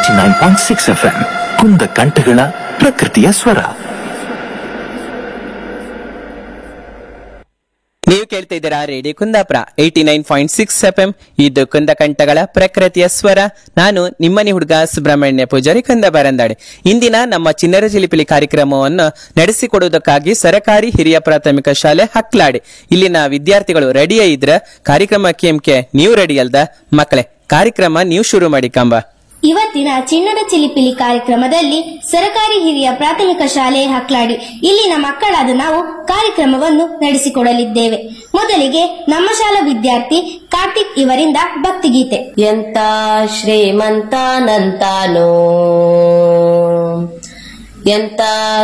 eighty nine point six F M Kunda ಕಂಠಗಳ ಪ್ರಕೃತಿಯ ಸ್ವರ ನೀವು ಕೇಳ್ತಾ ಇದ್ದೀರಾ radio Kundapura eighty nine point six F M ಇದು ಕುಂದ ಕಂಠಗಳ ಪ್ರಕೃತಿಯ ಸ್ವರ ನಾನು ನಿಮ್ಮನಿ ಹುಡುಗ ಸುಬ್ರಹ್ಮಣ್ಯ ಪೂಜಾರಿ ಕುಂದ ಬರಂದಾಡೆ ಇಂದಿನ ನಮ್ಮ ಚಿನ್ನರ ಚಿಲಿಪಿಲಿ ಕಾರ್ಯಕ್ರಮವನ್ನು ನಡೆಸಿಕೊಡುವುದಕ್ಕಾಗಿ ಸರಕಾರಿ ಹಿರಿಯ ಪ್ರಾಥಮಿಕ ಶಾಲೆ ಹಕ್ಲಾಡಿ ಇಲ್ಲಿನ ವಿದ್ಯಾರ್ಥಿಗಳು ರೆಡಿ ಇದ್ರ ಕಾರ್ಯಕ್ರಮ ಕೇಮ್ಕೆ ನೀವು ರೆಡಿ ಅಲ್ದ ಮಕ್ಕಳೇ ಕಾರ್ಯಕ್ರಮ ನೀವು ಶುರು ಮಾಡಿ ಕಂಬ ಇವತ್ತಿನ ಚಿನ್ನದ ಚಿಲಿಪಿಲಿ ಕಾರ್ಯಕ್ರಮದಲ್ಲಿ ಸರಕಾರಿ ಹಿರಿಯ ಪ್ರಾಥಮಿಕ ಶಾಲೆ ಹಕ್ಲಾಡಿ ಇಲ್ಲಿನ ಮಕ್ಕಳಾದ ನಾವು ಕಾರ್ಯಕ್ರಮವನ್ನು ನಡೆಸಿಕೊಡಲಿದ್ದೇವೆ ಮೊದಲಿಗೆ ನಮ್ಮ ಶಾಲಾ ವಿದ್ಯಾರ್ಥಿ ಕಾರ್ತಿಕ್ ಇವರಿಂದ ಭಕ್ತಿಗೀತೆ ಎಂತ ಶ್ರೀಮಂತನಂತಾನೋ ಎಂತ